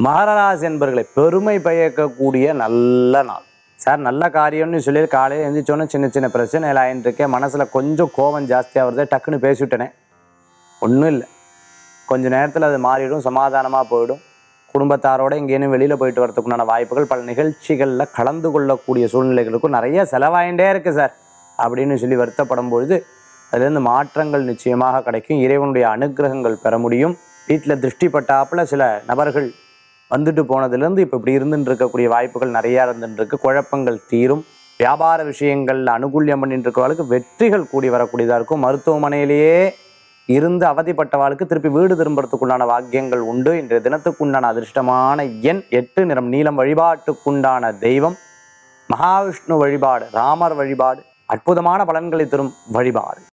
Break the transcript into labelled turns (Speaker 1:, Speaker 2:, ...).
Speaker 1: மகராசி என்பர்களை பெருமை பயக்கக்கூடிய நல்ல நாள் சார் நல்ல காரியம்னு சொல்லி காலையில் எழுந்திரிச்சோன்னே சின்ன சின்ன பிரச்சனைகள் ஆயின்னு இருக்கேன் மனசில் கொஞ்சம் கோபம் ஜாஸ்தியாக வருது டக்குன்னு பேசிவிட்டனே ஒன்றும் இல்லை கொஞ்ச நேரத்தில் அது மாறிடும் சமாதானமாக போயிடும் குடும்பத்தாரோட எங்கேயும் வெளியில் போயிட்டு வரதுக்குண்டான வாய்ப்புகள் பல நிகழ்ச்சிகளில் கலந்து கொள்ளக்கூடிய சூழ்நிலைகளுக்கும் நிறைய செலவாயிட்டே இருக்குது சார் அப்படின்னு சொல்லி வருத்தப்படும் பொழுது அதுலேருந்து மாற்றங்கள் நிச்சயமாக கிடைக்கும் இறைவனுடைய அனுக்கிரகங்கள் பெற முடியும் வீட்டில் திருஷ்டி பட்டாப்புல சில நபர்கள் வந்துட்டு போனதுலேருந்து இப்போ இப்படி இருந்துட்டு இருக்கக்கூடிய வாய்ப்புகள் நிறையா இருந்துட்டு இருக்கு குழப்பங்கள் தீரும் வியாபார விஷயங்கள்ல அனுகூல்யம் பண்ணிட்டு இருக்கவர்களுக்கு வெற்றிகள் கூடி வரக்கூடியதாக இருக்கும் மருத்துவமனையிலேயே இருந்து அவதிப்பட்டவாளுக்கு திருப்பி வீடு திரும்புறதுக்குண்டான வாக்கியங்கள் உண்டு இன்றைய தினத்துக்குண்டான அதிர்ஷ்டமான எண் எட்டு நிறம் நீளம் வழிபாட்டுக்குண்டான தெய்வம் மகாவிஷ்ணு வழிபாடு ராமர் வழிபாடு அற்புதமான பலன்களை தரும் வழிபாடு